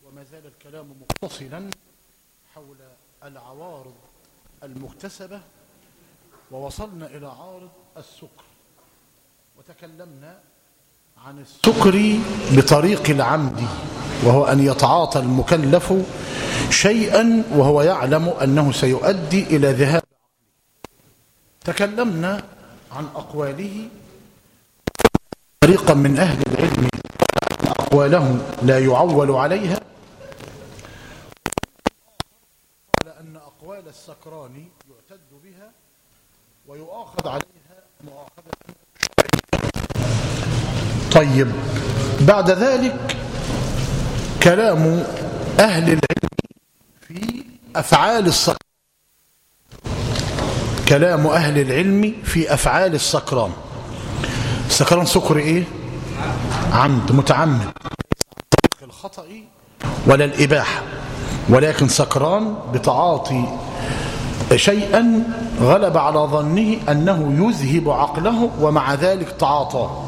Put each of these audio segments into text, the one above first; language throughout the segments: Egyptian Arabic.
وما زال الكلام متصلا حول العوارض المكتسبة ووصلنا إلى عارض السكر وتكلمنا عن السكر بطريق العمد وهو أن يتعاطى المكلف شيئا وهو يعلم أنه سيؤدي إلى ذهاب تكلمنا عن أقواله طريقا من أهل العلم أقواله لا يعول عليها على أن أقوال السكران يعتد بها ويؤاخذ عليها مؤاخذة طيب بعد ذلك كلام أهل العلم في أفعال السكران كلام أهل العلم في أفعال السكران السكران سكر إيه عمد متعمد الخطأ ولا الإباحة ولكن سكران بتعاطي شيئا غلب على ظنه أنه يذهب عقله ومع ذلك تعاطاه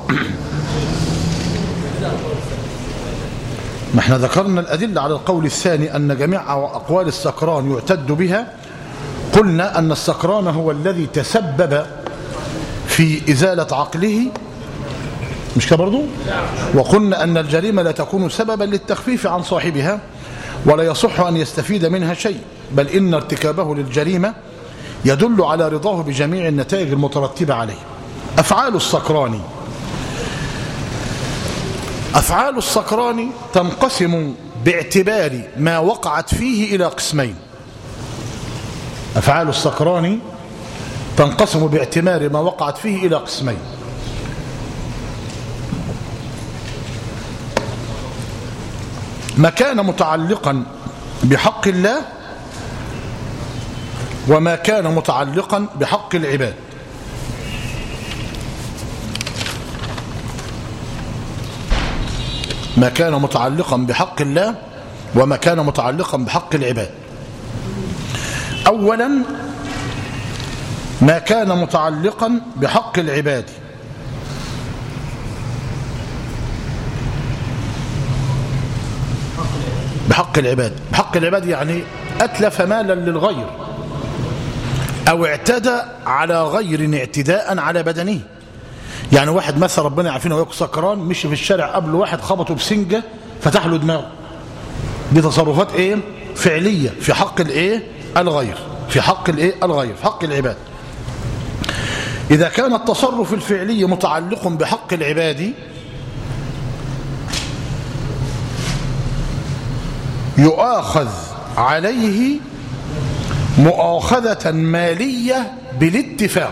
ما احنا ذكرنا الأدلة على القول الثاني أن جميع أقوال السكران يعتد بها قلنا أن السكران هو الذي تسبب في إزالة عقله مش كده برضو وقلنا أن الجريمة لا تكون سببا للتخفيف عن صاحبها ولا يصح أن يستفيد منها شيء بل إن ارتكابه للجريمة يدل على رضاه بجميع النتائج المترتبة عليه أفعال السكران أفعال السكران تنقسم باعتبار ما وقعت فيه إلى قسمين أفعال السكران تنقسم باعتبار ما وقعت فيه إلى قسمين ما كان متعلقا بحق الله وما كان متعلقا بحق العباد ما كان متعلقا بحق الله وما كان متعلقا بحق العباد أولا ما كان متعلقا بحق العباد بحق العباد بحق العباد يعني أتلف مالا للغير أو اعتدى على غير اعتداء على بدنه يعني واحد مثلا ربنا يعافينا وياكل سكران مشي في الشارع قبل واحد خبطه بسنجة فتح له دماغه دي تصرفات ايه فعلية في حق الايه الغير في حق الايه الغير في حق العباد إذا كان التصرف الفعلي متعلق بحق العباد يؤاخذ عليه مؤاخذة مالية بالاتفاق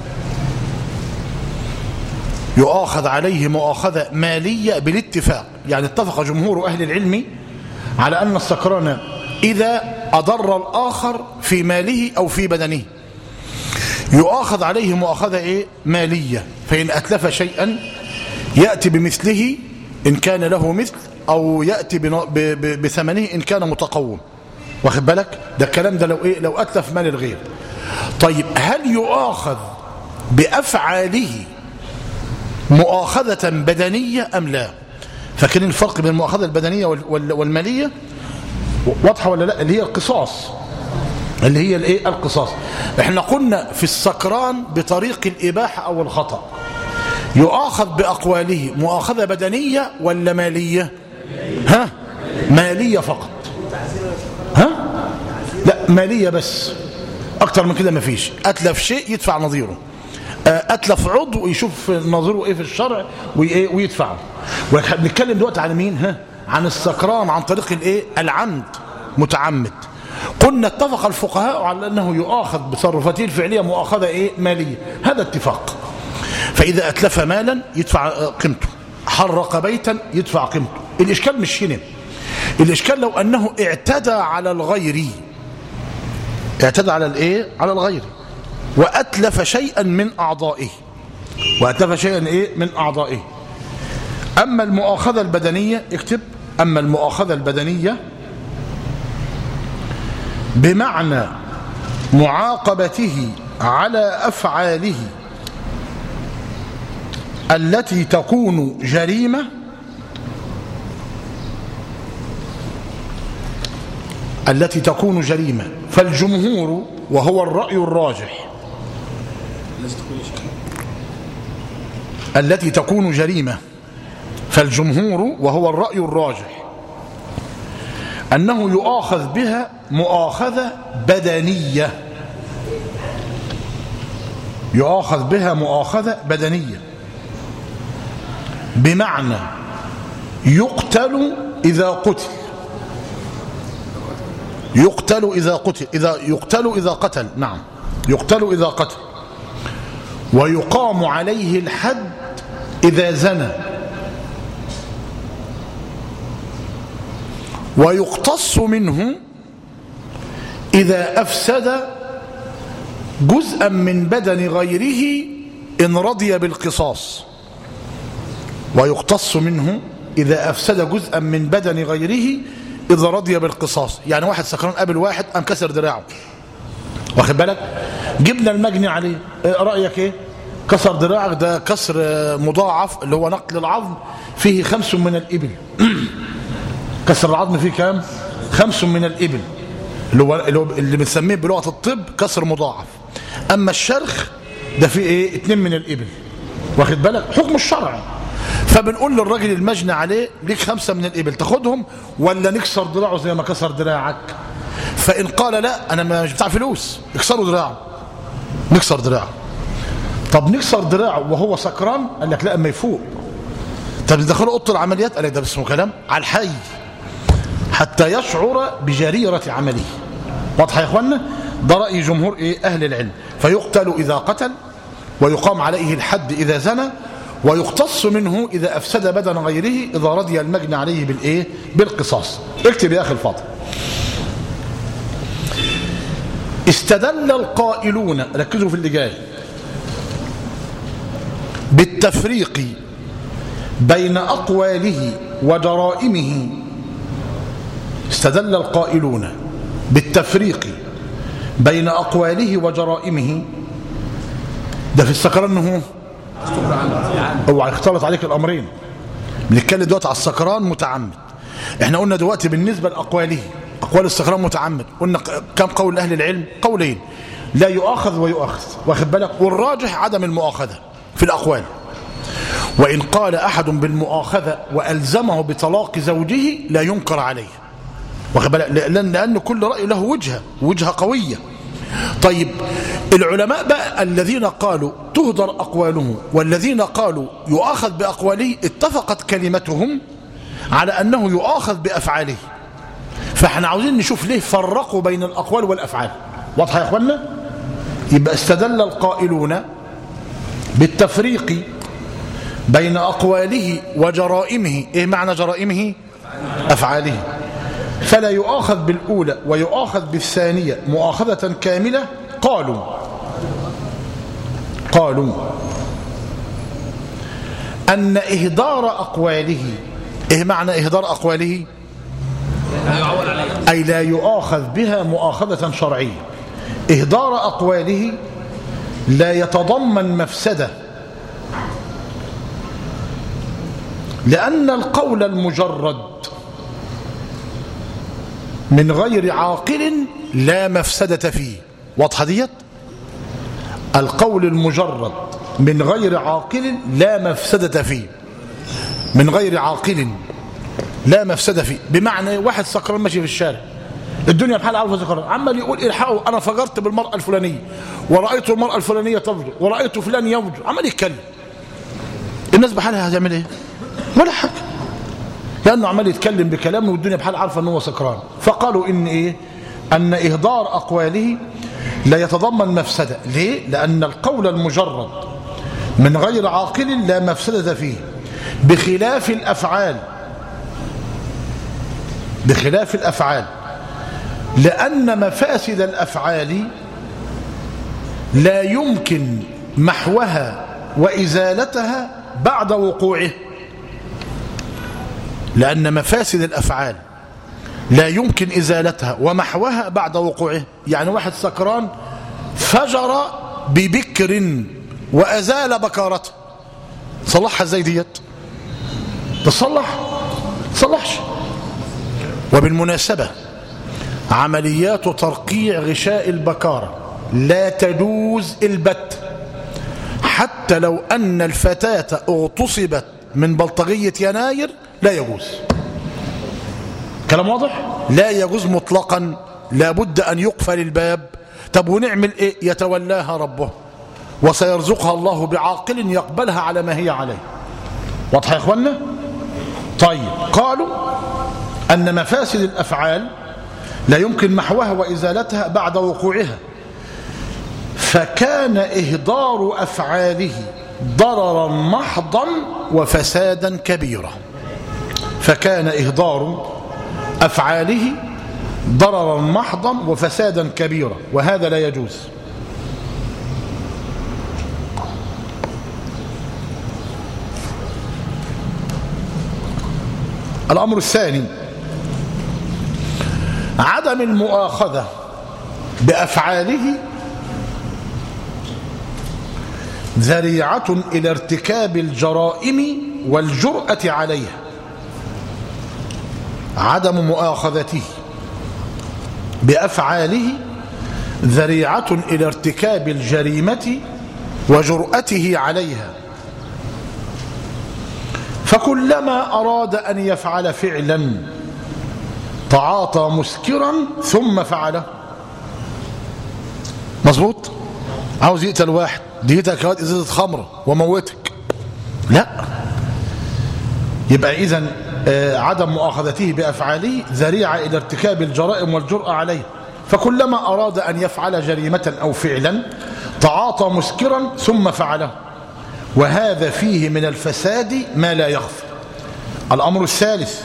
يؤاخذ عليه مؤاخذة مالية بالاتفاق يعني اتفق جمهور أهل العلم على أن السكران إذا أضر الآخر في ماله أو في بدنه يؤاخذ عليه مؤاخذة إيه؟ مالية فإن أتلف شيئا يأتي بمثله إن كان له مثل أو يأتي بثمنه إن كان متقوم واخد بالك ده الكلام ده لو إيه لو أتلف مال الغير طيب هل يؤاخذ بأفعاله مؤاخذة بدنية أم لا فاكرين الفرق بين المؤاخذة البدنية والمالية واضحة ولا لا اللي هي القصاص اللي هي الايه القصاص احنا قلنا في السكران بطريق الإباحة أو الخطأ يؤاخذ بأقواله مؤاخذة بدنية ولا مالية ها مالية فقط ها لا مالية بس أكتر من كده مفيش أتلف شيء يدفع نظيره أتلف عضو يشوف نظيره إيه في الشرع ويدفعه بنتكلم دلوقتي على مين ها عن السكران عن طريق الايه العمد متعمد قلنا اتفق الفقهاء على أنه يؤاخذ بتصرفاته الفعلية مؤاخذة إيه مالية هذا اتفاق فإذا أتلف مالا يدفع قيمته حرق بيتا يدفع قيمته الإشكال مش هنا الإشكال لو أنه اعتدى على الغير اعتدى على الإيه على الغير وأتلف شيئا من أعضائه وأتلف شيئا إيه من أعضائه أما المؤاخذة البدنية اكتب أما المؤاخذة البدنية بمعنى معاقبته على أفعاله التي تكون جريمة التي تكون جريمة فالجمهور وهو الرأي الراجح التي تكون جريمة فالجمهور وهو الرأي الراجح أنه يؤاخذ بها مؤاخذة بدنية يؤاخذ بها مؤاخذة بدنية بمعنى يقتل إذا قتل يقتل إذا قتل إذا يقتل إذا قتل نعم يقتل إذا قتل ويقام عليه الحد إذا زنى ويقتص منه إذا أفسد جزءا من بدن غيره إن رضي بالقصاص ويقتص منه إذا أفسد جزءا من بدن غيره إذا رضي بالقصاص يعني واحد سكران قابل واحد قام كسر دراعه واخد بالك جبنا المجني عليه إيه رأيك ايه كسر دراعك ده كسر مضاعف اللي هو نقل العظم فيه خمس من الإبل كسر العظم فيه كام خمس من الإبل اللي هو اللي بنسميه بلغة الطب كسر مضاعف أما الشرخ ده فيه ايه اتنين من الإبل واخد بالك حكم الشرع فبنقول للراجل المجني عليه ليك خمسة من الإبل تاخدهم ولا نكسر دراعه زي ما كسر دراعك فإن قال لا أنا مش بتاع فلوس اكسروا دراعه نكسر دراعه طب نكسر دراعه وهو سكران قال لك لا اما يفوق طب ندخله اوضه العمليات قال لك ده اسمه كلام على الحي حتى يشعر بجريرة عمله واضح يا اخوانا ده رأي جمهور إيه أهل العلم فيقتل إذا قتل ويقام عليه الحد إذا زنى ويقتص منه إذا أفسد بدن غيره إذا رضي المجني عليه بالإيه بالقصاص اكتب يا أخي الفاضل استدل القائلون ركزوا في اللي جاي بالتفريق بين أقواله وجرائمه استدل القائلون بالتفريق بين أقواله وجرائمه ده في السكران انه هو هيختلط عليك الأمرين بنتكلم دلوقتي على السكران متعمد احنا قلنا دلوقتي بالنسبة لأقواله أقوال السكران متعمد قلنا كم قول أهل العلم قولين لا يؤاخذ ويؤاخذ واخد بالك والراجح عدم المؤاخذة في الأقوال وإن قال أحد بالمؤاخذة وألزمه بطلاق زوجه لا ينكر عليه واخد بالك لأن, لأن كل رأي له وجهة وجهة قوية طيب العلماء بقى الذين قالوا تهدر أقوالهم والذين قالوا يؤاخذ بأقواله اتفقت كلمتهم على أنه يؤاخذ بأفعاله فاحنا عاوزين نشوف ليه فرقوا بين الأقوال والأفعال واضحة يا أخوانا يبقى استدل القائلون بالتفريق بين أقواله وجرائمه إيه معنى جرائمه أفعاله فلا يؤاخذ بالأولى ويؤاخذ بالثانية مؤاخذة كاملة قالوا قالوا أن إهدار أقواله إيه معنى إهدار أقواله أي لا يؤاخذ بها مؤاخذة شرعية إهدار أقواله لا يتضمن مفسدة لأن القول المجرد من غير عاقل لا مفسدة فيه واضحة ديت القول المجرد من غير عاقل لا مفسدة فيه من غير عاقل لا مفسدة فيه بمعنى واحد سكران ماشي في الشارع الدنيا بحال عارفه سكران عمال يقول الحقوا انا فجرت بالمرأة الفلانية ورأيت المرأة الفلانية تفجر ورأيت فلان يفجر عمال يتكلم الناس بحالها هتعمل ايه ولا حاجة لأنه عمال يتكلم بكلام والدنيا بحال عارفة أنه سكران فقالوا إن إيه أن إهدار أقواله لا يتضمن مفسدة ليه؟ لأن القول المجرد من غير عاقل لا مفسدة فيه بخلاف الأفعال بخلاف الأفعال لأن مفاسد الأفعال لا يمكن محوها وإزالتها بعد وقوعه لأن مفاسد الأفعال لا يمكن إزالتها ومحوها بعد وقوعه يعني واحد سكران فجر ببكر وأزال بكارته صلحها ازاي ديت تصلح تصلحش وبالمناسبة عمليات ترقيع غشاء البكارة لا تجوز البت حتى لو أن الفتاة اغتصبت من بلطجية يناير لا يجوز كلام واضح لا يجوز مطلقا لابد أن يقفل الباب طب ونعمل إيه يتولاها ربه وسيرزقها الله بعاقل يقبلها على ما هي عليه واضح يا إخوانا طيب قالوا أن مفاسد الأفعال لا يمكن محوها وإزالتها بعد وقوعها فكان إهدار أفعاله ضررا محضا وفسادا كبيرا فكان إهدار أفعاله ضررا محضا وفسادا كبيرا وهذا لا يجوز الأمر الثاني عدم المؤاخذة بأفعاله ذريعة إلى ارتكاب الجرائم والجرأة عليها عدم مؤاخذته بأفعاله ذريعة إلى ارتكاب الجريمة وجرأته عليها فكلما أراد أن يفعل فعلا تعاطى مسكرا ثم فعله مظبوط عاوز يقتل واحد ديتك هات ازازه خمره وموتك لا يبقى اذا عدم مؤاخذته بافعاله ذريعه الى ارتكاب الجرائم والجراه عليه فكلما اراد ان يفعل جريمه او فعلا تعاطى مسكرا ثم فعله وهذا فيه من الفساد ما لا يغفر الامر الثالث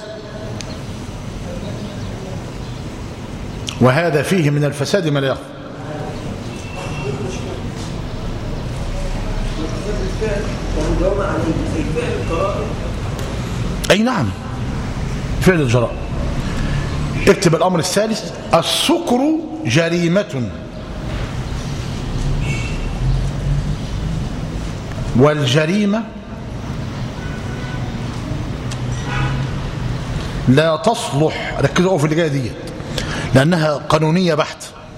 وهذا فيه من الفساد ما لا يغفر أي نعم فعل الجرائم اكتب الأمر الثالث السكر جريمة والجريمة لا تصلح ركزوا في اللي جايه ديت لأنها قانونية بحت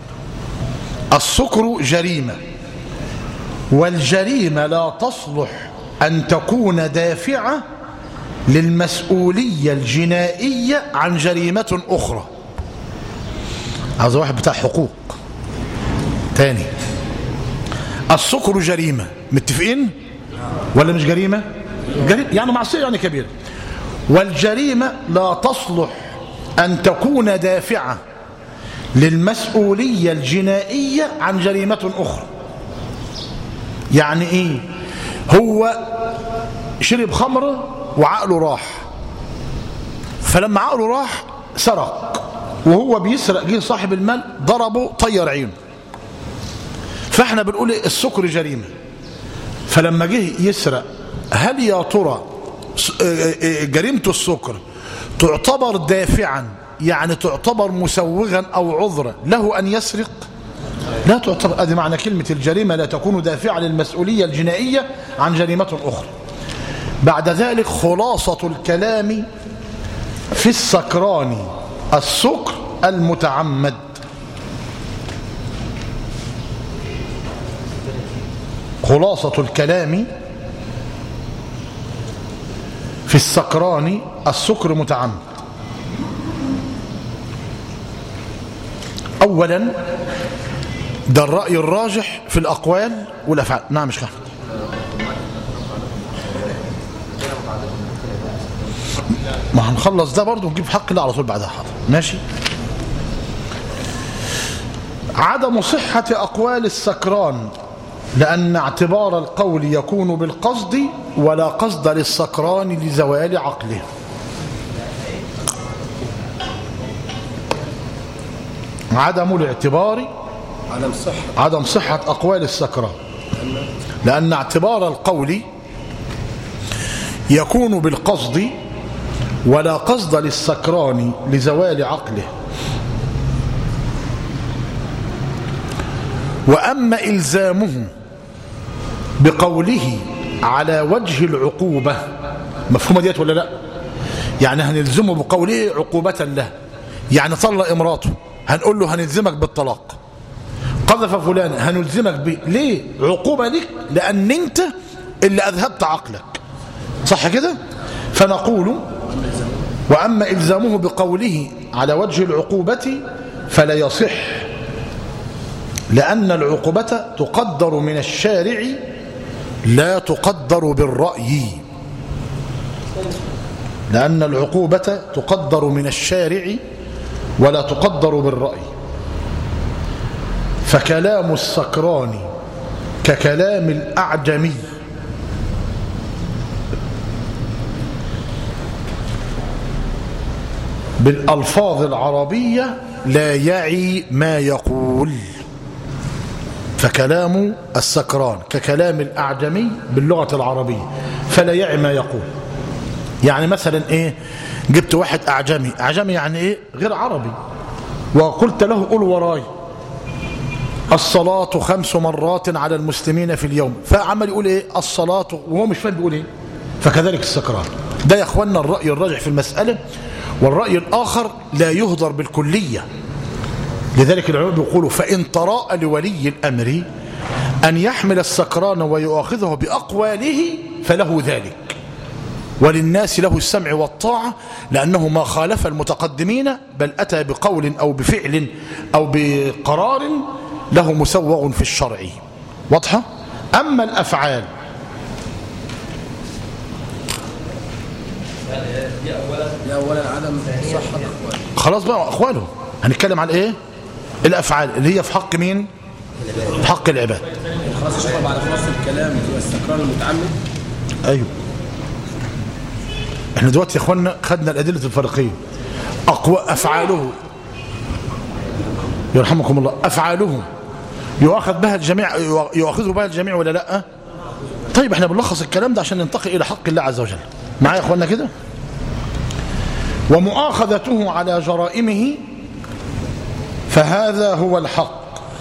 السكر جريمة والجريمة لا تصلح أن تكون دافعة للمسؤولية الجنائية عن جريمة أخرى عاوز واحد بتاع حقوق تاني السكر جريمة متفقين ولا مش جريمة جريمة يعني معصية يعني كبيرة والجريمة لا تصلح أن تكون دافعة للمسؤولية الجنائية عن جريمة أخرى يعني إيه هو شرب خمر وعقله راح فلما عقله راح سرق وهو بيسرق جه صاحب المال ضربه طير عينه فاحنا بنقول السكر جريمة فلما جه يسرق هل يا ترى جريمة السكر تعتبر دافعا يعني تعتبر مسوغا أو عذرا له أن يسرق لا تعتبر هذه معنى كلمة الجريمة لا تكون دافعة للمسؤولية الجنائية عن جريمة أخرى بعد ذلك خلاصة الكلام في السكران السكر المتعمد خلاصة الكلام في السكران السكر متعمد أولا ده الرأي الراجح في الأقوال والأفعال نعم مش كده ما هنخلص ده برضه ونجيب حق الله على طول بعدها حاضر ماشي عدم صحة أقوال السكران لأن اعتبار القول يكون بالقصد ولا قصد للسكران لزوال عقله عدم الاعتبار عدم صحة عدم صحة أقوال السكران لأن اعتبار القول يكون بالقصد ولا قصد للسكران لزوال عقله وأما إلزامه بقوله على وجه العقوبة مفهومة ديت ولا لا يعني هنلزمه بقوله عقوبة له يعني طلق امراته هنقول له هنلزمك بالطلاق قذف فلان هنلزمك به ليه عقوبة لك لأن انت اللي أذهبت عقلك صح كده فنقول وأما إلزامه بقوله على وجه العقوبة فلا يصح لأن العقوبة تقدر من الشارع لا تقدر بالرأي لأن العقوبة تقدر من الشارع ولا تقدر بالرأي فكلام السكران ككلام الأعجمي بالألفاظ العربية لا يعي ما يقول فكلام السكران ككلام الأعجمي باللغة العربية فلا يعي ما يقول يعني مثلا إيه جبت واحد أعجمي أعجمي يعني إيه غير عربي وقلت له قل وراي الصلاة خمس مرات على المسلمين في اليوم فعمل يقول إيه الصلاة وهو مش فاهم بيقول إيه فكذلك السكران ده يا أخوانا الرأي الراجح في المسألة والرأي الآخر لا يهدر بالكلية لذلك العلماء بيقولوا فإن تراءى لولي الأمر أن يحمل السكران ويؤاخذه بأقواله فله ذلك وللناس له السمع والطاعة لأنه ما خالف المتقدمين بل أتى بقول أو بفعل أو بقرار له مسوغ في الشرع واضحة؟ أما الأفعال دي اولا عدم صحه الاخوان خلاص بقى أخواله هنتكلم عن إيه؟ الأفعال اللي هي في حق مين؟ في حق العباد خلاص اشرب على خلاص الكلام يبقى السكران المتعمد أيوه احنا دلوقتي يا اخوانا خدنا الأدلة الفرقية أقوى أفعاله يرحمكم الله أفعالهم يؤاخذ بها الجميع يؤاخذه بها الجميع ولا لا طيب احنا بنلخص الكلام ده عشان ننتقل إلى حق الله عز وجل معايا يا اخوانا كده ومؤاخذته على جرائمه فهذا هو الحق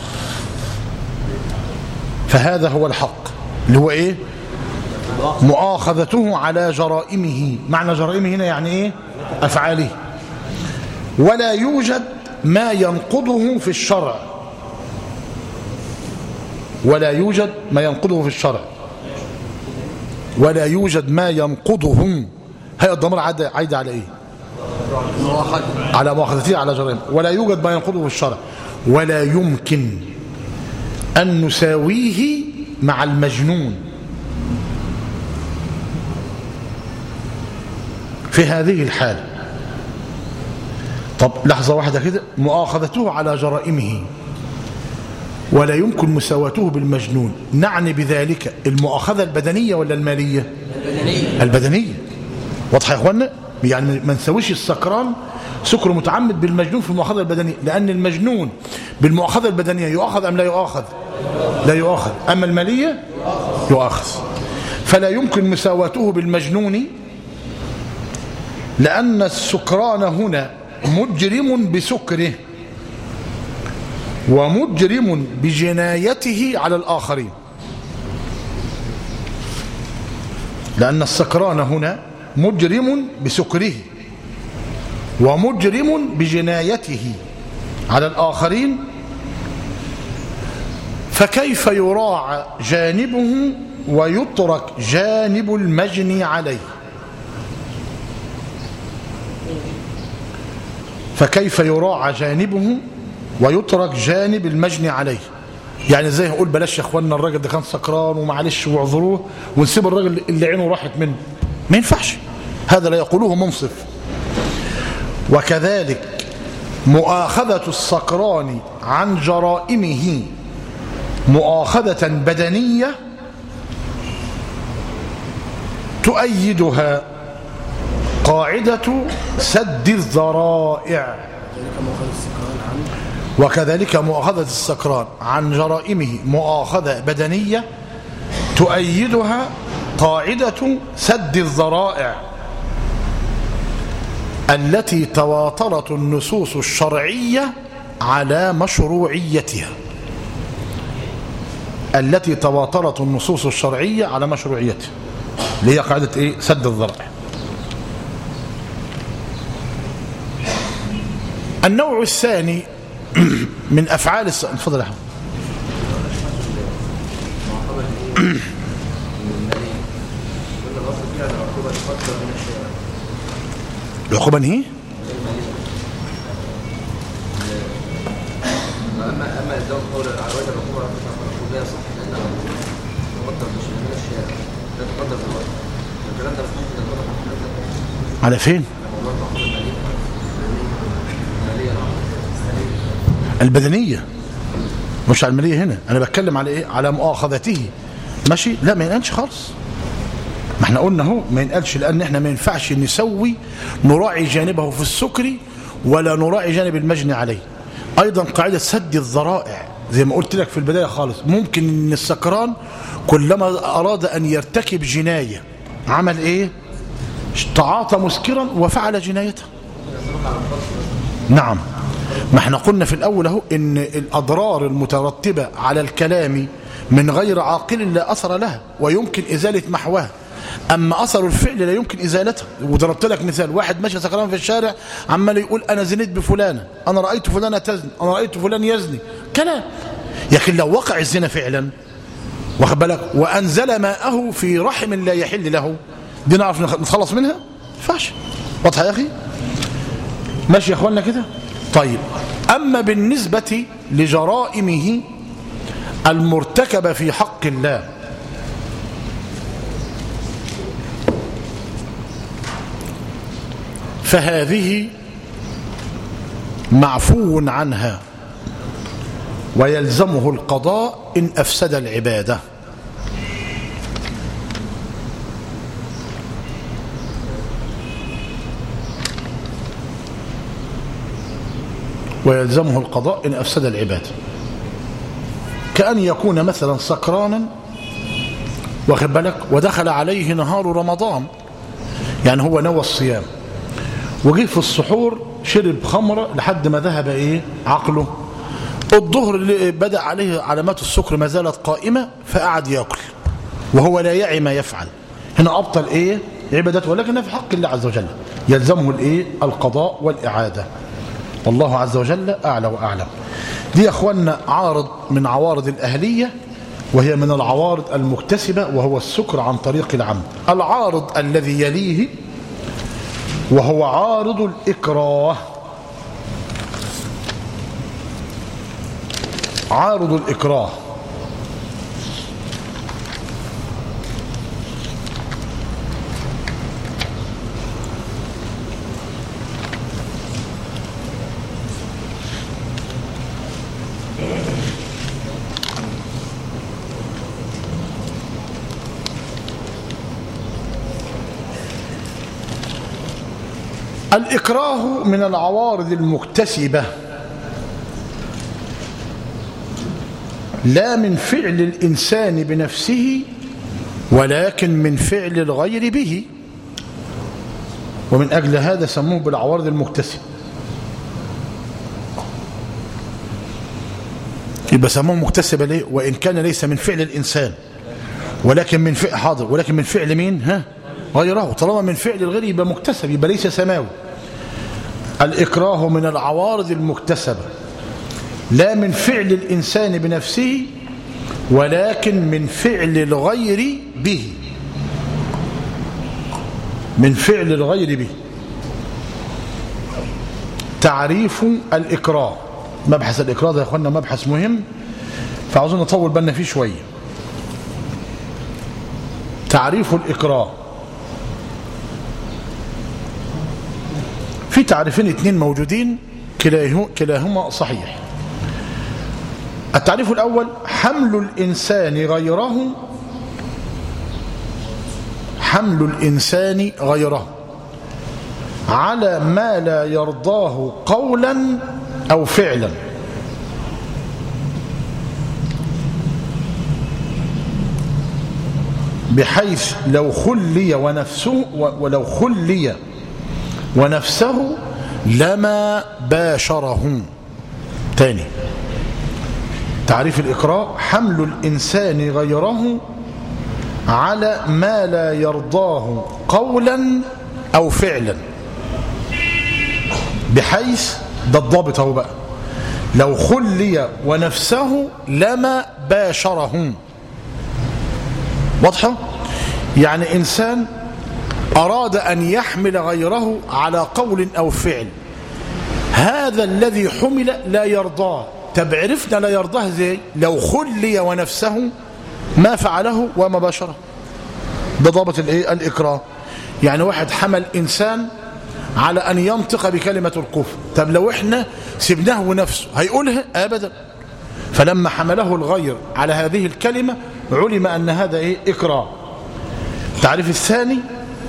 فهذا هو الحق اللي هو ايه مؤاخذته على جرائمه معنى جرائمه هنا يعني ايه افعاله ولا يوجد ما ينقضه في الشرع ولا يوجد ما ينقضه في الشرع ولا يوجد ما ينقضه هي الضمير عايده عايده على ايه على مؤاخذته على جرائمه ولا يوجد ما ينقضه في الشرع ولا يمكن أن نساويه مع المجنون في هذه الحالة طب لحظة واحدة كده مؤاخذته على جرائمه ولا يمكن مساواته بالمجنون نعني بذلك المؤاخذة البدنية ولا المالية البدنية البدنية واضحة يا اخوانا يعني ما نسويش السكران سكر متعمد بالمجنون في المؤاخذة البدنية لأن المجنون بالمؤاخذة البدنية يؤاخذ أم لا يؤاخذ لا يؤاخذ أما المالية يؤاخذ فلا يمكن مساواته بالمجنون لأن السكران هنا مجرم بسكره ومجرم بجنايته على الآخرين لأن السكران هنا مجرم بسكره ومجرم بجنايته على الآخرين فكيف يراعى جانبه ويترك جانب المجني عليه فكيف يراعى جانبه ويترك جانب المجني عليه يعني ازاي هقول بلاش يا اخوانا الراجل ده كان سكران ومعلش واعذروه ونسيب الراجل اللي عينه راحت منه ما ينفعش هذا لا يقوله منصف وكذلك مؤاخذة السكران عن جرائمه مؤاخذة بدنية تؤيدها قاعدة سد الذرائع وكذلك مؤاخذة السكران عن جرائمه مؤاخذة بدنية تؤيدها قاعدة سد الذرائع التي تواترت النصوص الشرعية على مشروعيتها التي تواترت النصوص الشرعية على مشروعيتها اللي هي قاعدة ايه سد الذرائع النوع الثاني من أفعال الس... اتفضل يا أحمد العقوبة هي اما اما الزوج قول على وجه العقوبه لا يصح لان تقدر مش من الشارع لا تقدر في الوقت الكلام ده مش ممكن ينطبق على الحالات على فين موضوع العقوبه الماليه الماليه البدنية مش على المالية هنا أنا بتكلم على إيه على مؤاخذته ماشي لا ما ينقلش خالص ما احنا قلنا اهو ما ينقلش لأن احنا ما ينفعش نسوي نراعي جانبه في السكر ولا نراعي جانب المجني عليه أيضا قاعدة سد الذرائع زي ما قلت لك في البداية خالص ممكن ان السكران كلما أراد أن يرتكب جناية عمل إيه تعاطى مسكرا وفعل جنايته نعم ما احنا قلنا في الأول اهو ان الأضرار المترتبة على الكلام من غير عاقل لا أثر لها ويمكن إزالة محوها أما أثر الفعل لا يمكن إزالته وضربت لك مثال واحد ماشي سكران في الشارع عمال يقول أنا زنيت بفلانة أنا رأيت فلانة تزني أنا رأيت فلان يزني كلام لكن لو وقع الزنا فعلا واخد بالك وأنزل ماءه في رحم لا يحل له دي نعرف نتخلص منها فاش واضحة يا أخي ماشي يا أخوانا كده طيب أما بالنسبة لجرائمه المرتكبة في حق الله فهذه معفو عنها ويلزمه القضاء إن أفسد العبادة ويلزمه القضاء إن أفسد العبادة كأن يكون مثلا سكرانا واخد بالك ودخل عليه نهار رمضان يعني هو نوى الصيام وجه في السحور شرب خمرة لحد ما ذهب ايه عقله الظهر اللي بدأ عليه علامات السكر ما زالت قائمة فقعد يأكل وهو لا يعي ما يفعل هنا أبطل ايه عبادته ولكنها في حق الله عز وجل يلزمه الايه القضاء والإعادة والله عز وجل أعلى وأعلم دي يا أخوانا عارض من عوارض الأهلية وهي من العوارض المكتسبة وهو السكر عن طريق العمد العارض الذي يليه وهو عارض الإكراه عارض الإكراه الإكراه من العوارض المكتسبة لا من فعل الإنسان بنفسه ولكن من فعل الغير به ومن أجل هذا سموه بالعوارض المكتسبة يبقى سموه مكتسبة ليه وإن كان ليس من فعل الإنسان ولكن من فعل حاضر ولكن من فعل مين ها غيره طالما من فعل الغير يبقى مكتسب يبقى ليس سماوي الإكراه من العوارض المكتسبة لا من فعل الإنسان بنفسه ولكن من فعل الغير به من فعل الغير به تعريف الإكراه مبحث الإكراه ده يا أخوانا مبحث مهم فعاوزين نطول بالنا فيه شوية تعريف الإكراه في تعريفين اتنين موجودين كلاهما صحيح التعريف الأول حمل الإنسان غيره حمل الإنسان غيره على ما لا يرضاه قولا أو فعلا بحيث لو خلي ونفسه ولو خلي ونفسه لما باشره تاني تعريف الإقراء حمل الإنسان غيره على ما لا يرضاه قولا أو فعلا بحيث ده الضابط اهو بقى لو خلي ونفسه لما باشره واضحة يعني إنسان أراد أن يحمل غيره على قول أو فعل هذا الذي حمل لا يرضاه طب عرفنا لا يرضاه زي لو خلي ونفسه ما فعله وما باشره ده ضابط الايه الاكراه يعني واحد حمل انسان على ان ينطق بكلمه الكفر طب لو احنا سبناه ونفسه هيقولها ابدا فلما حمله الغير على هذه الكلمه علم ان هذا ايه اكراه التعريف الثاني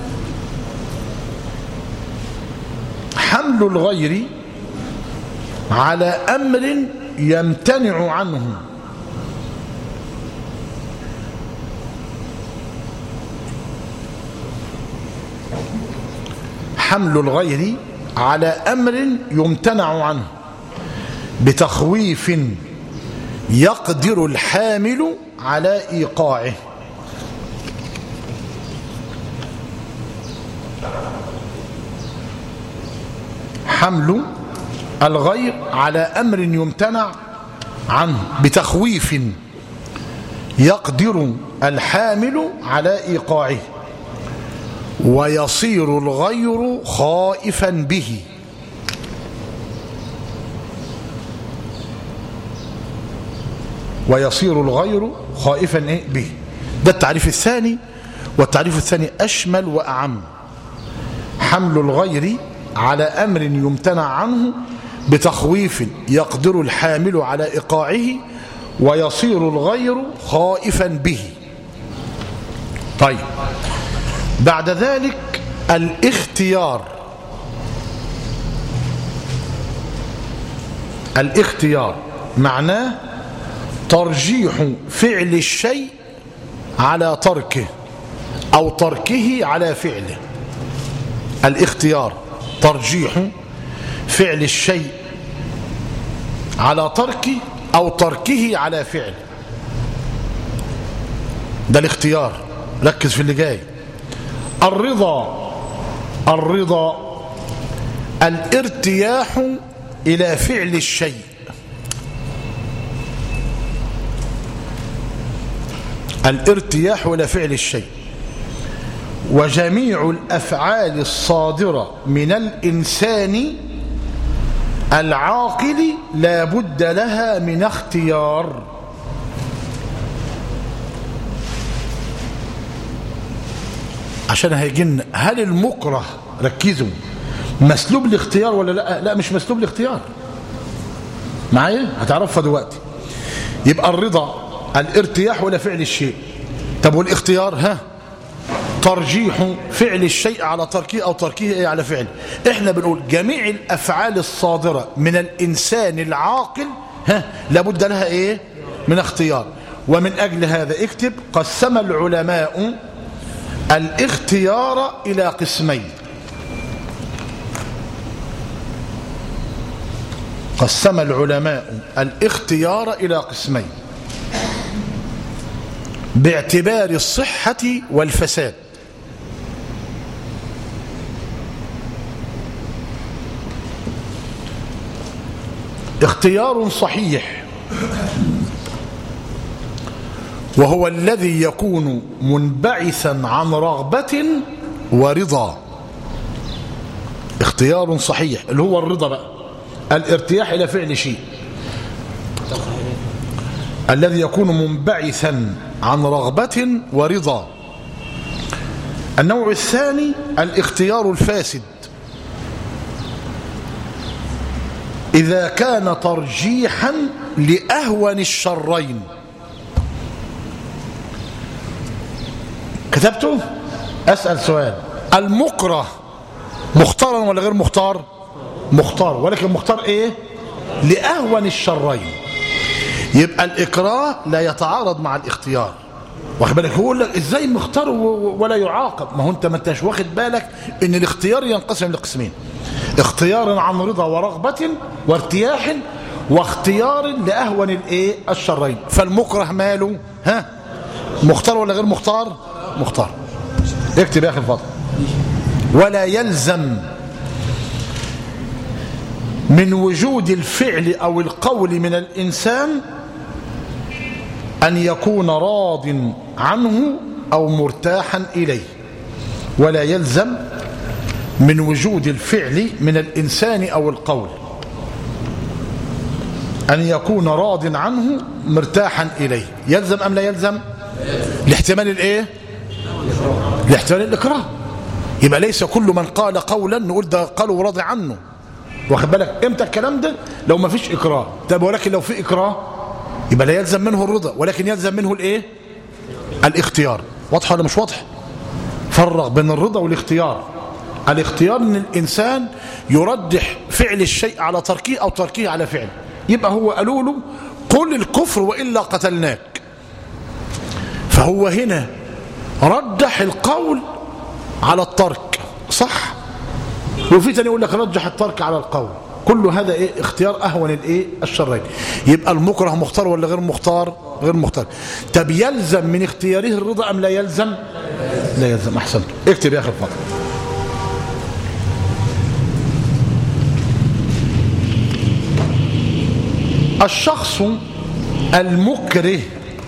حمل الغير على امر يمتنع عنه حمل الغير على أمر يمتنع عنه بتخويف يقدر الحامل على إيقاعه حمل الغير على أمر يمتنع عنه بتخويف يقدر الحامل على إيقاعه ويصير الغير خائفا به ويصير الغير خائفا إيه به ده التعريف الثاني والتعريف الثاني أشمل وأعم حمل الغير على أمر يمتنع عنه بتخويف يقدر الحامل على إيقاعه ويصير الغير خائفا به طيب بعد ذلك الاختيار الاختيار معناه ترجيح فعل الشيء على تركه أو تركه على فعله الاختيار ترجيح فعل الشيء على تركه أو تركه على فعله ده الاختيار ركز في اللي جاي الرضا الرضا الارتياح إلى فعل الشيء الارتياح إلى فعل الشيء وجميع الأفعال الصادرة من الإنسان العاقل لا بد لها من اختيار عشان هيجن هل المكره ركزوا مسلوب الاختيار ولا لا لا مش مسلوب الاختيار معايا هتعرفها دلوقتي يبقى الرضا الارتياح ولا فعل الشيء طب والاختيار ها ترجيح فعل الشيء على تركه أو تركه على فعله احنا بنقول جميع الأفعال الصادرة من الإنسان العاقل ها لابد لها ايه من اختيار ومن أجل هذا اكتب قسم العلماء الاختيار إلى قسمين قسم العلماء الاختيار إلى قسمين باعتبار الصحة والفساد اختيار صحيح وهو الذي يكون منبعثا عن رغبة ورضا اختيار صحيح اللي هو الرضا بقى الارتياح إلى فعل شيء الذي يكون منبعثا عن رغبة ورضا النوع الثاني الاختيار الفاسد إذا كان ترجيحا لأهون الشرين كتبته أسأل سؤال المكره مختارا ولا غير مختار مختار ولكن مختار ايه لأهون الشرين يبقى الإكراه لا يتعارض مع الاختيار واخد بالك هو يقول لك ازاي مختار ولا يعاقب ما هو انت ما انتش واخد بالك ان الاختيار ينقسم لقسمين اختيار عن رضا ورغبة وارتياح واختيار لأهون الايه الشرين فالمكره ماله ها مختار ولا غير مختار مختار اكتب يا اخي الفاضل ولا يلزم من وجود الفعل أو القول من الإنسان أن يكون راض عنه أو مرتاحا إليه ولا يلزم من وجود الفعل من الإنسان أو القول أن يكون راض عنه مرتاحا إليه يلزم أم لا يلزم لاحتمال الإيه لاحتمال الإكراه يبقى ليس كل من قال قولا نقول ده قالوا راضي عنه واخد بالك امتى الكلام ده لو ما فيش إكراه طب ولكن لو في إكراه يبقى لا يلزم منه الرضا ولكن يلزم منه الإيه الاختيار واضح ولا مش واضح فرق بين الرضا والاختيار الاختيار ان الانسان يرجح فعل الشيء على تركه او تركه على فعله يبقى هو قالوا له قل الكفر والا قتلناك فهو هنا رجح القول على الترك صح وفي تاني يقول لك رجح الترك على القول كل هذا ايه اختيار اهون الايه الشرين يبقى المكره مختار ولا غير مختار غير مختار طب يلزم من اختياره الرضا ام لا يلزم لا يلزم احسنت اكتب يا اخي الفضل الشخص المكره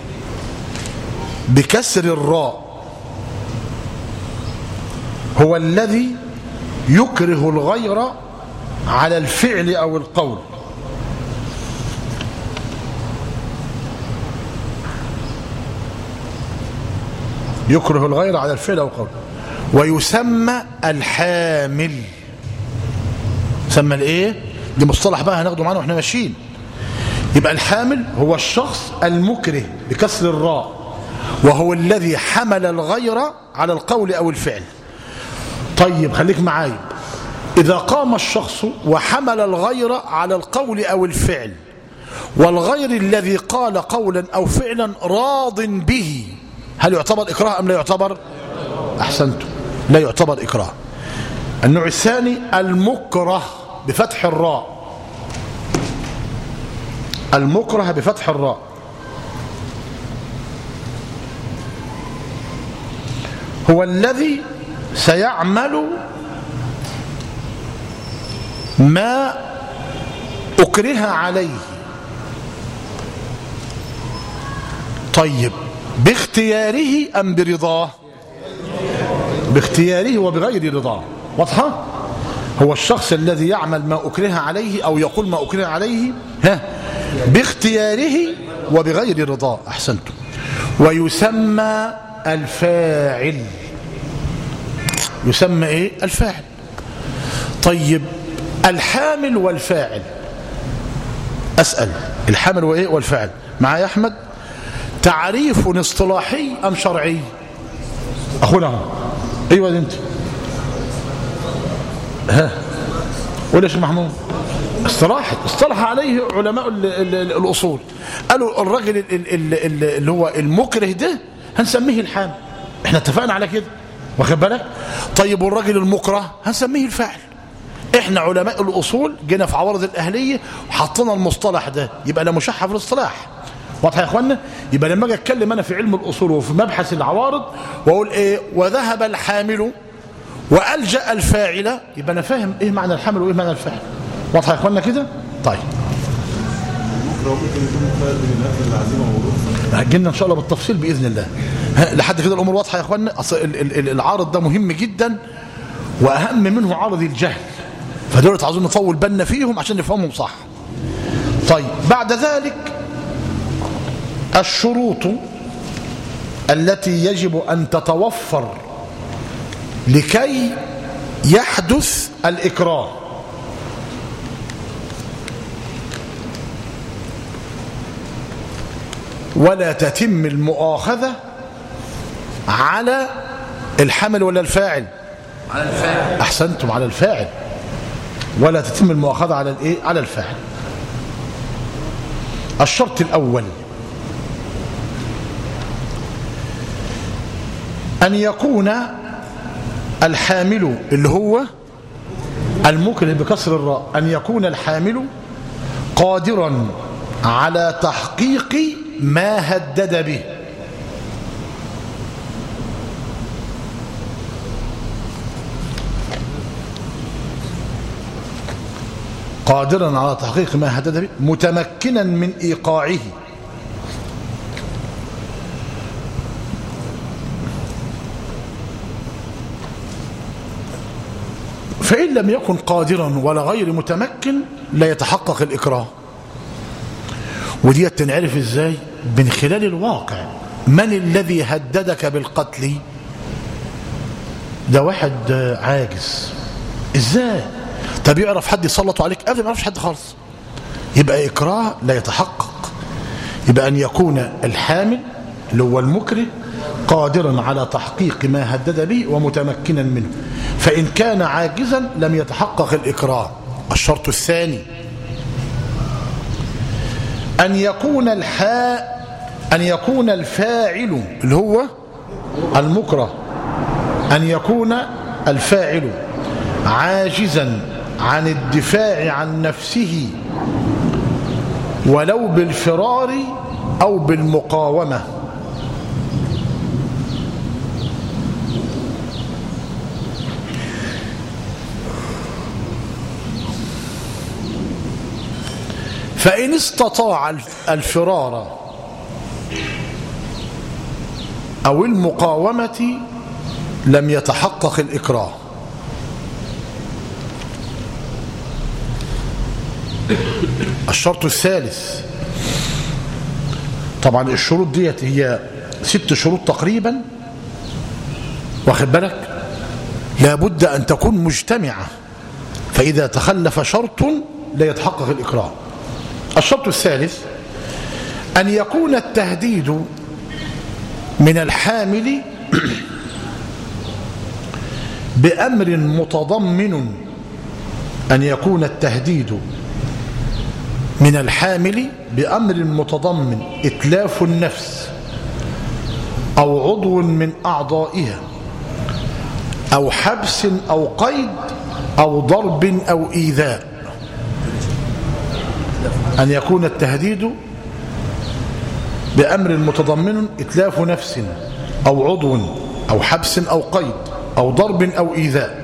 بكسر الراء هو الذي يكره الغير على الفعل أو القول يكره الغير على الفعل أو القول ويسمى الحامل يسمى الايه دي مصطلح بقى هناخده معانا واحنا ماشيين يبقى الحامل هو الشخص المكره بكسر الراء وهو الذي حمل الغير على القول أو الفعل طيب خليك معايا إذا قام الشخص وحمل الغير على القول أو الفعل والغير الذي قال قولا أو فعلا راض به هل يعتبر إكراه أم لا يعتبر أحسنتم لا يعتبر إكراه النوع الثاني المكره بفتح الراء المكره بفتح الراء هو الذي سيعمل ما أكره عليه طيب باختياره أم برضاه باختياره وبغير رضاه واضحة هو الشخص الذي يعمل ما أكره عليه أو يقول ما أكره عليه ها باختياره وبغير رضاه أحسنتم ويسمى الفاعل يسمى ايه الفاعل طيب الحامل والفاعل أسأل الحامل وايه والفاعل معايا أحمد تعريف اصطلاحي أم شرعي أخونا أيوة انت ها قول يا شيخ محمود اصطلاح اصطلح عليه علماء ال ال ال الأصول قالوا الراجل ال ال ال اللي هو المكره ده هنسميه الحامل احنا اتفقنا على كده واخد بالك طيب والراجل المكره هنسميه الفاعل احنا علماء الاصول جينا في عوارض الاهليه وحطينا المصطلح ده يبقى لا مشحف في الاصطلاح واضح يا اخوانا يبقى لما اجي اتكلم انا في علم الاصول وفي مبحث العوارض واقول ايه وذهب الحامل والجا الفاعل يبقى انا فاهم ايه معنى الحامل وايه معنى الفاعل واضح يا اخوانا كده طيب ممكن يكون فرق بين الاكل العزيمه والرخصه هتجينا ان شاء الله بالتفصيل باذن الله ها، لحد كده الامور واضحه يا اخوانا اصل ال- ال- ال- العارض ده مهم جدا واهم منه عارض الجهل فدول عاوزين نطول بالنا فيهم عشان نفهمهم صح طيب بعد ذلك الشروط التي يجب ان تتوفر لكي يحدث الاكراه ولا تتم المؤاخذة على الحمل ولا الفاعل على الفاعل أحسنتم على الفاعل ولا تتم المؤاخذة على الإيه؟ على الفاعل الشرط الأول أن يكون الحامل اللي هو المكره بكسر الراء أن يكون الحامل قادرا على تحقيق ما هدد به قادرا على تحقيق ما هدد به متمكنا من إيقاعه فإن لم يكن قادرا ولا غير متمكن لا يتحقق الإكراه ودي تنعرف ازاي من خلال الواقع من الذي هددك بالقتل ده واحد آه، عاجز ازاي طب يعرف حد يسلط عليك ابدا ما يعرفش حد خالص يبقى اكراه لا يتحقق يبقى ان يكون الحامل اللي هو المكره قادرا على تحقيق ما هدد به ومتمكنا منه فان كان عاجزا لم يتحقق الاكراه الشرط الثاني أن يكون الحاء أن يكون الفاعل اللي هو المكره أن يكون الفاعل عاجزا عن الدفاع عن نفسه ولو بالفرار أو بالمقاومة فإن استطاع الفرار أو المقاومة لم يتحقق الإكراه الشرط الثالث طبعا الشروط ديت هي ست شروط تقريبا واخد بالك لابد أن تكون مجتمعة فإذا تخلف شرط لا يتحقق الإكراه الشرط الثالث أن يكون التهديد من الحامل بأمر متضمن أن يكون التهديد من الحامل بأمر متضمن إتلاف النفس أو عضو من أعضائها أو حبس أو قيد أو ضرب أو إيذاء أن يكون التهديد بأمر متضمن إتلاف نفس أو عضو أو حبس أو قيد أو ضرب أو إيذاء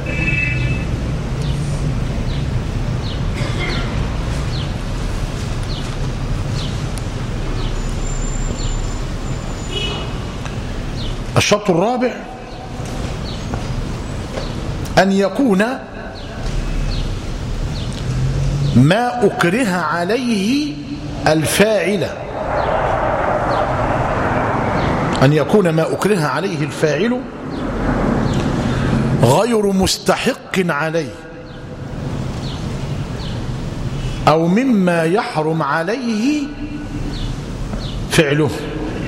الشرط الرابع أن يكون ما أكره عليه الفاعل أن يكون ما أكره عليه الفاعل غير مستحق عليه أو مما يحرم عليه فعله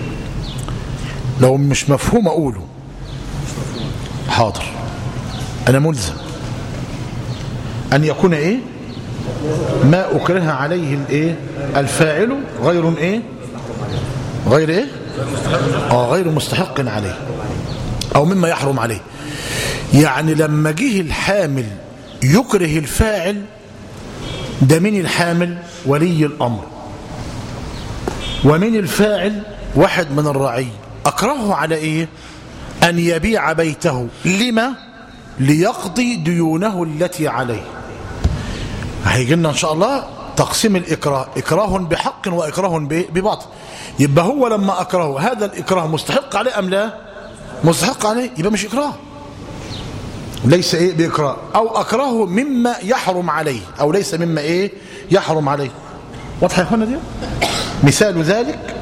لو مش مفهوم أقوله حاضر أنا ملزم أن يكون إيه ما أكره عليه الإيه الفاعل غير إيه غير إيه آه غير مستحق عليه أو مما يحرم عليه يعني لما جه الحامل يكره الفاعل ده من الحامل ولي الأمر ومن الفاعل واحد من الرعي أكرهه على إيه أن يبيع بيته لما ليقضي ديونه التي عليه هيجي لنا إن شاء الله تقسيم الإكراه إكراه بحق وإكراه بباطل يبقى هو لما أكرهه هذا الإكراه مستحق عليه أم لا مستحق عليه يبقى مش إكراه ليس إيه بإكراه أو أكرهه مما يحرم عليه أو ليس مما إيه يحرم عليه واضح يا أخوانا دي مثال ذلك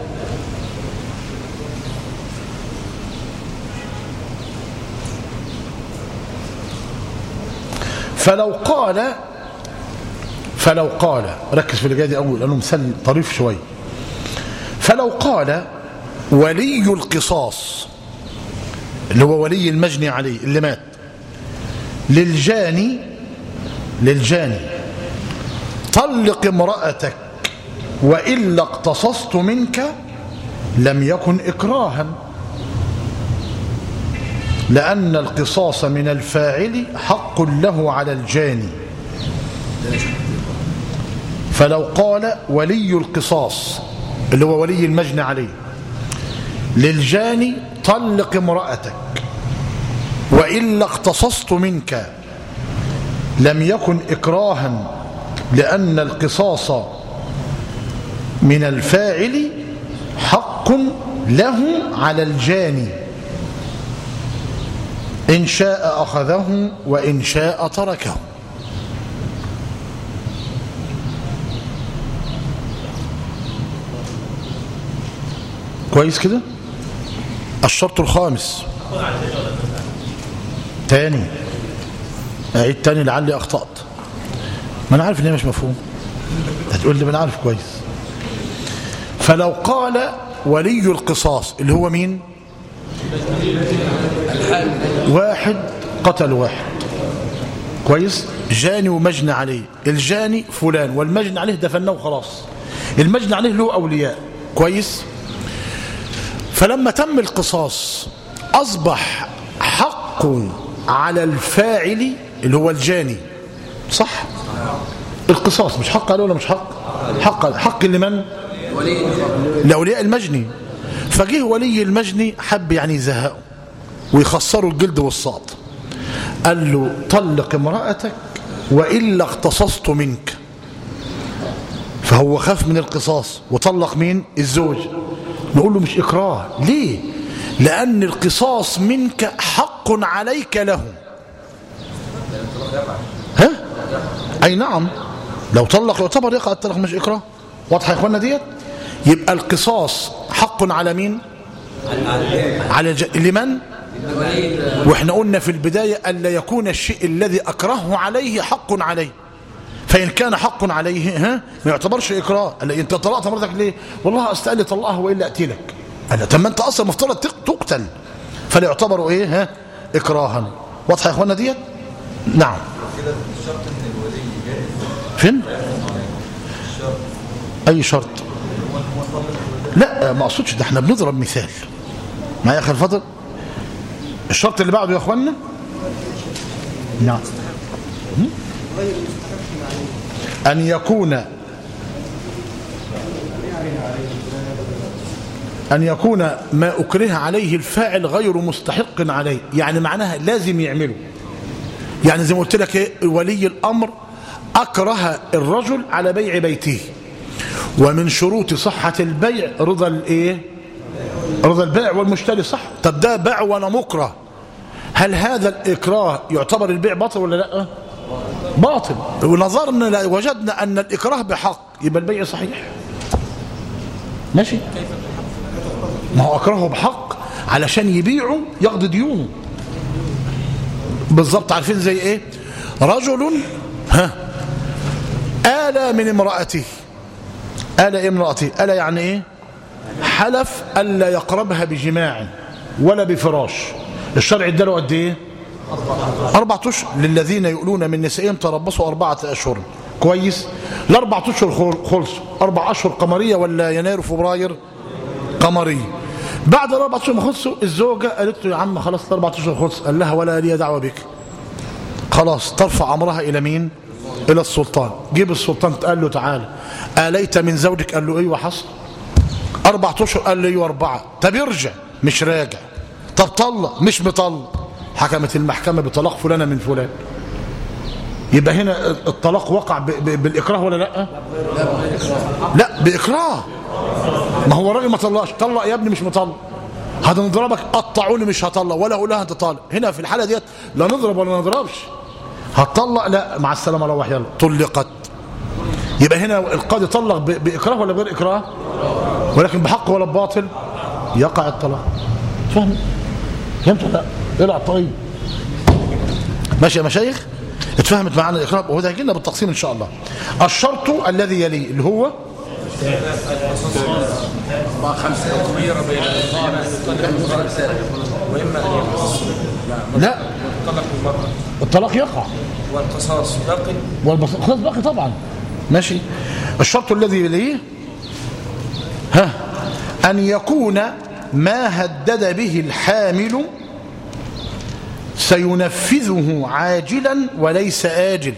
فلو قال فلو قال ركز في اللي دي أول لأنه مثال طريف شوي فلو قال ولي القصاص اللي هو ولي المجني عليه اللي مات للجاني للجاني طلق امرأتك وإلا اقتصصت منك لم يكن إكراها لأن القصاص من الفاعل حق له على الجاني فلو قال ولي القصاص اللي هو ولي المجني عليه للجاني طلق امرأتك وإلا اقتصصت منك لم يكن إكراها لأن القصاص من الفاعل حق له على الجاني إن شاء أخذه وإن شاء تركه كويس كده الشرط الخامس تاني أعيد تاني لعلي أخطأت ما أنا عارف إن هي مش مفهوم هتقول لي ما أنا عارف كويس فلو قال ولي القصاص اللي هو مين واحد قتل واحد كويس جاني ومجنى عليه الجاني فلان والمجنى عليه دفناه خلاص المجنى عليه له أولياء كويس فلما تم القصاص أصبح حق على الفاعل اللي هو الجاني صح القصاص مش حق عليه ولا مش حق حق حق لمن لأولياء المجني فجه ولي المجني حب يعني يزهقه ويخسروا الجلد والصاد قال له طلق امرأتك وإلا اقتصصت منك فهو خاف من القصاص وطلق مين الزوج نقول له مش إكراه ليه لأن القصاص منك حق عليك له ها أي نعم لو طلق يعتبر يقع الطلاق مش إكراه واضحة يا إخوانا ديت يبقى القصاص حق على مين على الج... لمن واحنا قلنا في البداية ألا يكون الشيء الذي أكرهه عليه حق عليه فإن كان حق عليه ها ما يعتبرش إكراه قال لي أنت طلقت مرتك ليه والله أستقل طلقها وإلا أقتلك قال طب ما أنت أصلا مفترض تقتل فلا يعتبر إيه ها إكراها واضحة يا إخوانا ديت نعم فين أي شرط لا ما أقصدش ده احنا بنضرب مثال معايا يا أخي الفضل الشرط اللي بعده يا أخوانا نعم أن يكون أن يكون ما أكره عليه الفاعل غير مستحق عليه يعني معناها لازم يعمله يعني زي ما قلت لك إيه ولي الأمر أكره الرجل على بيع بيته ومن شروط صحة البيع رضا الايه رضا البائع والمشتري صح طب ده باع وانا مكره هل هذا الإكراه يعتبر البيع باطل ولا لا باطل ونظرنا وجدنا أن الإكراه بحق يبقى البيع صحيح ماشي ما هو أكرهه بحق علشان يبيعه يقضي ديونه بالظبط عارفين زي ايه رجل ها آلى من امرأته آلى امرأته آلى يعني ايه حلف ألا يقربها بجماع ولا بفراش الشرع اداله قد ايه أربعة أشهر للذين يؤلون من نسائهم تربصوا أربعة أشهر كويس الأربعة أشهر خلصوا أربع أشهر قمرية ولا يناير وفبراير قمرية بعد الأربع أشهر ما خلصوا الزوجة قالت له يا عم خلاص الأربع أشهر خلص قال لها ولا لي دعوة بك خلاص ترفع أمرها إلى مين إلى السلطان جيب السلطان قال له تعالى آليت من زوجك قال له أيوة حصل أربع أشهر قال له أيوة أربعة طب يرجع مش راجع طب طلق مش مطلق حكمت المحكمة بطلاق فلانة من فلان يبقى هنا الطلاق وقع ب ب بالإكراه ولا لا لا بإكراه ما هو الراجل ما طلقش طلق يا ابني مش مطلق هنضربك قطعوني مش هطلق ولا اقول لها انت طالق هنا في الحاله ديت لا نضرب ولا نضربش هتطلق لا مع السلامه روح يلا طلقت يبقى هنا القاضي طلق باكراه ولا بغير اكراه ولكن بحق ولا بباطل يقع الطلاق فهم فهمت ولا لا طيب ماشي يا مشايخ اتفهمت معانا الاكراه وهو ده هيجي لنا بالتقسيم ان شاء الله الشرط الذي يليه اللي هو خمسة حكمية بين وإما أن يقص لا طلق المرأة الطلاق يقع والقصاص باق والخلاص باقي طبعا ماشي الشرط الذي يليه ها أن يكون ما هدد به الحامل سينفذه عاجلا وليس آجل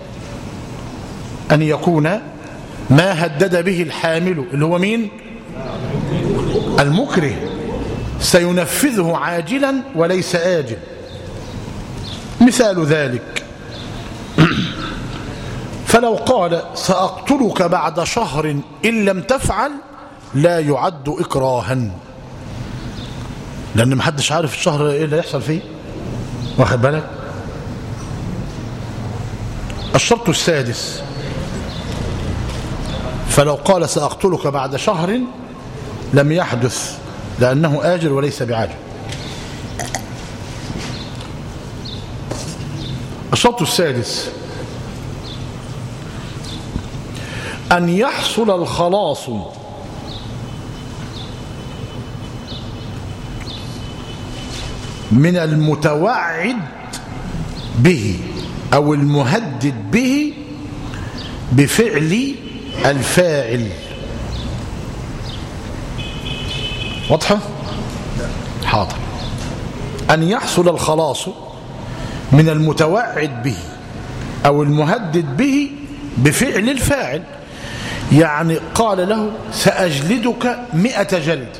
أن يكون ما هدد به الحامل اللي هو مين المكره سينفذه عاجلا وليس آجل مثال ذلك فلو قال سأقتلك بعد شهر إن لم تفعل لا يعد إكراها لأن محدش عارف الشهر إيه اللي هيحصل فيه واخد بالك الشرط السادس فلو قال سأقتلك بعد شهر لم يحدث لأنه آجل وليس بعاجل الشرط السادس أن يحصل الخلاص من المتوعد به أو المهدد به بفعل الفاعل واضحة؟ حاضر أن يحصل الخلاص من المتوعد به أو المهدد به بفعل الفاعل يعني قال له سأجلدك مئة جلد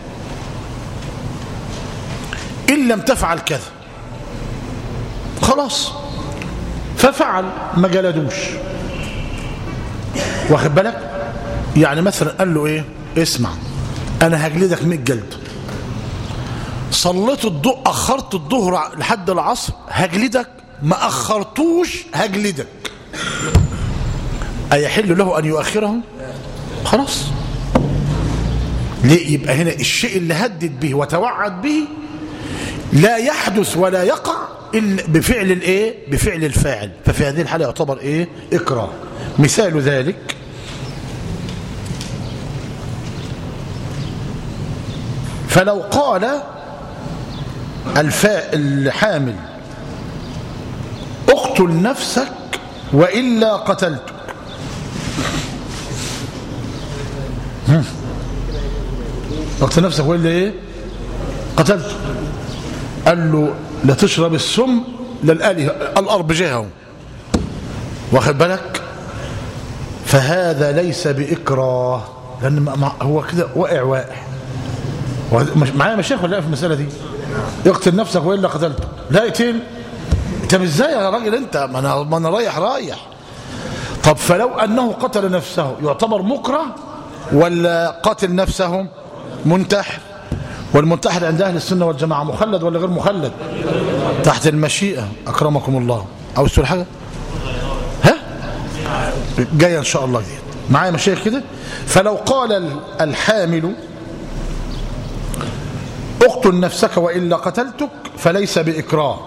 إن لم تفعل كذا خلاص ففعل ما جلدوش واخد بالك يعني مثلا قال له ايه اسمع انا هجلدك 100 جلد صليت الضوء اخرت الظهر لحد العصر هجلدك ما اخرتوش هجلدك ايحل له ان يؤخره خلاص ليه يبقى هنا الشيء اللي هدد به وتوعد به لا يحدث ولا يقع إلا بفعل الايه بفعل الفاعل ففي هذه الحاله يعتبر ايه اكراه مثال ذلك فلو قال الفاء الحامل اقتل نفسك والا قتلتك هم. اقتل نفسك والا ايه قتلتك قال له لا تشرب السم للآله الأرض جهه واخد بالك فهذا ليس بإكراه لأن ما- ما- هو كده واقع واقع وهذا- مش- معايا مشايخ ولا لا في المسألة دي اقتل نفسك وإلا قتلت لا اقتل انت مش ازاي يا راجل انت ما انا ما انا رايح رايح طب فلو انه قتل نفسه يعتبر مكره ولا قاتل نفسه منتحر والمنتحر عند اهل السنه والجماعه مخلد ولا غير مخلد تحت المشيئه اكرمكم الله عاوز تقول حاجه ها جايه ان شاء الله دي معايا مشايخ كده فلو قال ال- الحامل اقتل نفسك والا قتلتك فليس باكراه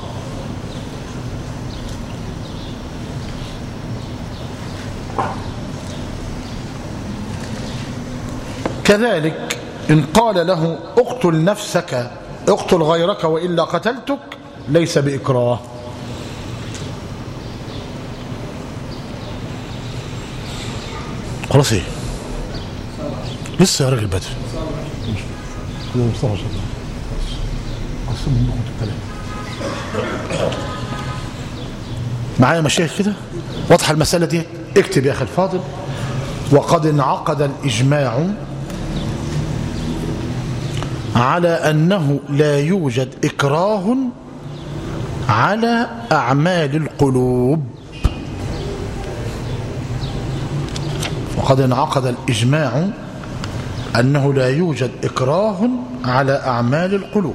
كذلك إن قال له اقتل نفسك اقتل غيرك وإلا قتلتك ليس بإكراه خلاص ايه لسه يا راجل بدري كده مصطفى شاء الله قسمهم لكم الكلام معايا مشايخ كده واضحه المساله دي اكتب يا اخي الفاضل وقد انعقد الاجماع على أنه لا يوجد إكراه على أعمال القلوب وقد انعقد الإجماع أنه لا يوجد إكراه على أعمال القلوب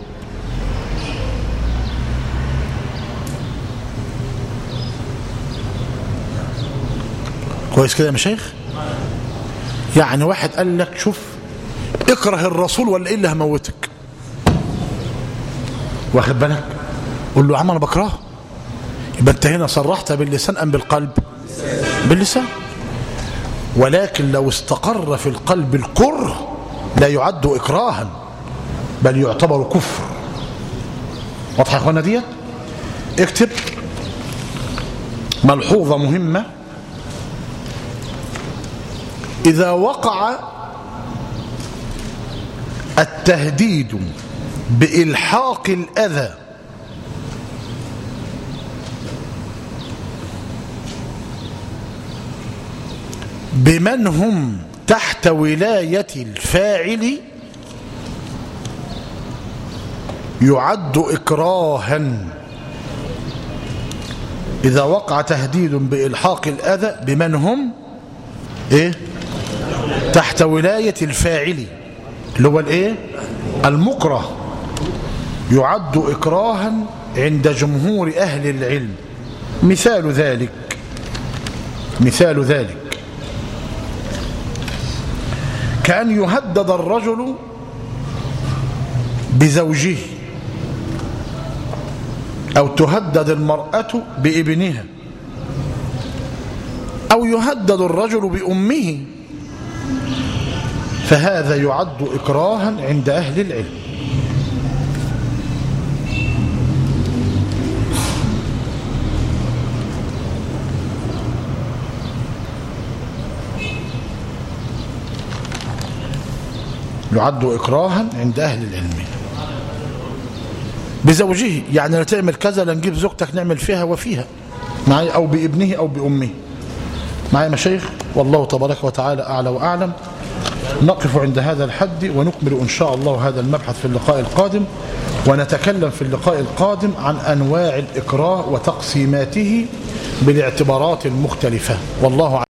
كويس كده يا مشايخ يعني واحد قال لك شوف اكره الرسول ولا ايه اللي هموتك واخد بالك قول له يا عم انا بكرهه يبقى انت هنا صرحت باللسان ام بالقلب باللسان ولكن لو استقر في القلب الكره لا يعد اكراها بل يعتبر كفر واضحه يا اخوانا ديت اكتب ملحوظه مهمه اذا وقع التهديد بإلحاق الأذى بمن هم تحت ولاية الفاعل يعد إكراها إذا وقع تهديد بإلحاق الأذى بمن هم إيه تحت ولاية الفاعل اللي هو الإيه المكره يعد إكراها عند جمهور أهل العلم مثال ذلك مثال ذلك كأن يهدد الرجل بزوجه أو تهدد المرأة بابنها أو يهدد الرجل بأمه فهذا يعد إكراها عند أهل العلم يعد إكراها عند أهل العلم بزوجه يعني لا تعمل كذا لا نجيب زوجتك نعمل فيها وفيها معي أو بابنه أو بأمه معي مشايخ والله تبارك وتعالى أعلى وأعلم نقف عند هذا الحد ونكمل إن شاء الله هذا المبحث في اللقاء القادم ونتكلم في اللقاء القادم عن أنواع الإكراه وتقسيماته بالاعتبارات المختلفة والله